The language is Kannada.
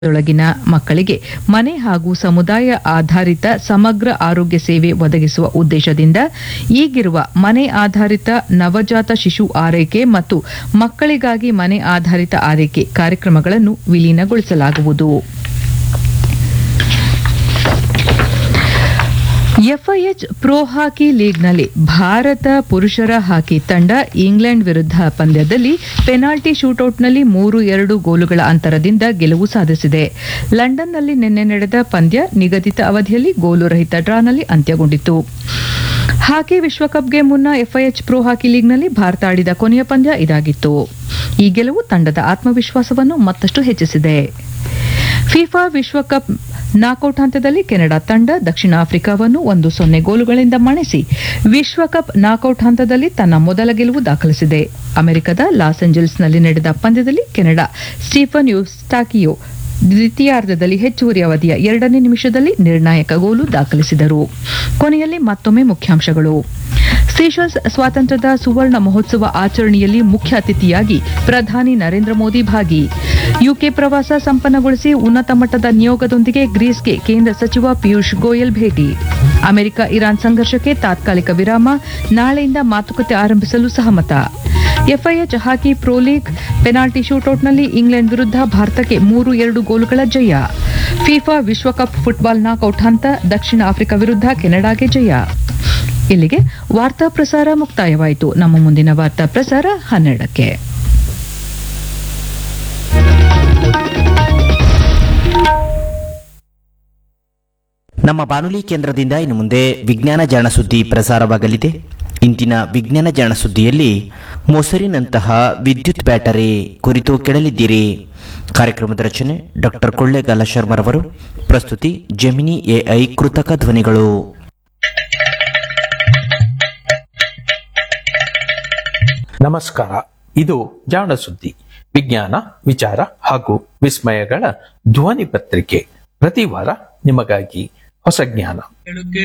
ಒಳಗಿನ ಮಕ್ಕಳಿಗೆ ಮನೆ ಹಾಗೂ ಸಮುದಾಯ ಆಧಾರಿತ ಸಮಗ್ರ ಆರೋಗ್ಯ ಸೇವೆ ಒದಗಿಸುವ ಉದ್ದೇಶದಿಂದ ಈಗಿರುವ ಮನೆ ಆಧಾರಿತ ನವಜಾತ ಶಿಶು ಆರೈಕೆ ಮತ್ತು ಮಕ್ಕಳಿಗಾಗಿ ಮನೆ ಆಧಾರಿತ ಆರೈಕೆ ಕಾರ್ಯಕ್ರಮಗಳನ್ನು ವಿಲೀನಗೊಳಿಸಲಾಗುವುದು ಎಫ್ಐಎಚ್ ಪ್ರೊ ಹಾಕಿ ಲೀಗ್ನಲ್ಲಿ ಭಾರತ ಪುರುಷರ ಹಾಕಿ ತಂಡ ಇಂಗ್ಲೆಂಡ್ ವಿರುದ್ಧ ಪಂದ್ಯದಲ್ಲಿ ಪೆನಾಲ್ಟಿ ಶೂಟೌಟ್ನಲ್ಲಿ ಮೂರು ಎರಡು ಗೋಲುಗಳ ಅಂತರದಿಂದ ಗೆಲುವು ಸಾಧಿಸಿದೆ ಲಂಡನ್ನಲ್ಲಿ ನಿನ್ನೆ ನಡೆದ ಪಂದ್ಯ ನಿಗದಿತ ಅವಧಿಯಲ್ಲಿ ಗೋಲು ರಹಿತ ಡ್ರಾನಲ್ಲಿ ಅಂತ್ಯಗೊಂಡಿತು ಹಾಕಿ ವಿಶ್ವಕಪ್ಗೆ ಮುನ್ನ ಎಫ್ಐಎಚ್ ಪ್ರೊ ಹಾಕಿ ಲೀಗ್ನಲ್ಲಿ ಭಾರತ ಆಡಿದ ಕೊನೆಯ ಪಂದ್ಯ ಇದಾಗಿತ್ತು ಈ ಗೆಲುವು ತಂಡದ ಆತ್ಮವಿಶ್ವಾಸವನ್ನು ಮತ್ತಷ್ಟು ಹೆಚ್ಚಿಸಿದೆ ಫಿಫಾ ವಿಶ್ವಕಪ್ ನಾಕೌಟ್ ಹಂತದಲ್ಲಿ ಕೆನಡಾ ತಂಡ ದಕ್ಷಿಣ ಆಫ್ರಿಕಾವನ್ನು ಒಂದು ಸೊನ್ನೆ ಗೋಲುಗಳಿಂದ ಮಣಿಸಿ ವಿಶ್ವಕಪ್ ನಾಕೌಟ್ ಹಂತದಲ್ಲಿ ತನ್ನ ಮೊದಲ ಗೆಲುವು ದಾಖಲಿಸಿದೆ ಅಮೆರಿಕದ ಲಾಸ್ ಏಂಜಲ್ಸ್ನಲ್ಲಿ ನಡೆದ ಪಂದ್ಯದಲ್ಲಿ ಕೆನಡಾ ಸ್ಟೀಫನ್ ಯುಸ್ಟಾಕಿಯೋ ದ್ವಿತೀಯಾರ್ಧದಲ್ಲಿ ಹೆಚ್ಚುವರಿ ಅವಧಿಯ ಎರಡನೇ ನಿಮಿಷದಲ್ಲಿ ನಿರ್ಣಾಯಕ ಗೋಲು ದಾಖಲಿಸಿದರು ಕೊನೆಯಲ್ಲಿ ಮತ್ತೊಮ್ಮೆ ಮುಖ್ಯಾಂಶಗಳು ಸೀಶಲ್ಸ್ ಸ್ವಾತಂತ್ರ್ಯದ ಸುವರ್ಣ ಮಹೋತ್ಸವ ಆಚರಣೆಯಲ್ಲಿ ಮುಖ್ಯ ಅತಿಥಿಯಾಗಿ ಪ್ರಧಾನಿ ನರೇಂದ್ರ ಮೋದಿ ಭಾಗಿ ಯುಕೆ ಪ್ರವಾಸ ಸಂಪನ್ನಗೊಳಿಸಿ ಉನ್ನತ ಮಟ್ಟದ ನಿಯೋಗದೊಂದಿಗೆ ಗ್ರೀಸ್ಗೆ ಕೇಂದ್ರ ಸಚಿವ ಪಿಯೂಷ್ ಗೋಯಲ್ ಭೇಟಿ ಅಮೆರಿಕ ಇರಾನ್ ಸಂಘರ್ಷಕ್ಕೆ ತಾತ್ಕಾಲಿಕ ವಿರಾಮ ನಾಳೆಯಿಂದ ಮಾತುಕತೆ ಆರಂಭಿಸಲು ಸಹಮತ FIH hockey pro league penalty ಶೂಟೌಟ್ನಲ್ಲಿ ಇಂಗ್ಲೆಂಡ್ ವಿರುದ್ಧ ಭಾರತಕ್ಕೆ ಮೂರು ಎರಡು ಗೋಲುಗಳ ಜಯ ಫಿಫಾ ವಿಶ್ವಕಪ್ ಫುಟ್ಬಾಲ್ ನಾಕೌಟ್ ಹಂತ ದಕ್ಷಿಣ ಆಫ್ರಿಕಾ ವಿರುದ್ಧ ಕೆನಡಾಗೆ ಜಯ ಇಲ್ಲಿಗೆ ವಾರ್ತಾ ಪ್ರಸಾರ ಮುಕ್ತಾಯವಾಯಿತು ನಮ್ಮ ಮುಂದಿನ ವಾರ್ತಾ ಪ್ರಸಾರ ಹನ್ನೆರಡಕ್ಕೆ ನಮ್ಮ ಬಾನುಲಿ ಕೇಂದ್ರದಿಂದ ಇನ್ನು ಮುಂದೆ ವಿಜ್ಞಾನ ಜಾಣ ಸುದ್ದಿ ಪ್ರಸಾರವಾಗಲಿದೆ ಇಂದಿನ ವಿಜ್ಞಾನ ಜಾಣ ಸುದ್ದಿಯಲ್ಲಿ ಮೊಸರಿನಂತಹ ವಿದ್ಯುತ್ ಬ್ಯಾಟರಿ ಕುರಿತು ಕೇಳಲಿದ್ದೀರಿ ಕಾರ್ಯಕ್ರಮದ ರಚನೆ ಡಾಕ್ಟರ್ ಕೊಳ್ಳೇಗಾಲ ಶರ್ಮರವರು ಪ್ರಸ್ತುತಿ ಜಮಿನಿ ಎಐ ಕೃತಕ ಧ್ವನಿಗಳು ನಮಸ್ಕಾರ ಇದು ಜಾಣ ಸುದ್ದಿ ವಿಜ್ಞಾನ ವಿಚಾರ ಹಾಗೂ ವಿಸ್ಮಯಗಳ ಧ್ವನಿ ಪತ್ರಿಕೆ ಪ್ರತಿ ವಾರ ನಿಮಗಾಗಿ ಹೊಸ ಜ್ಞಾನ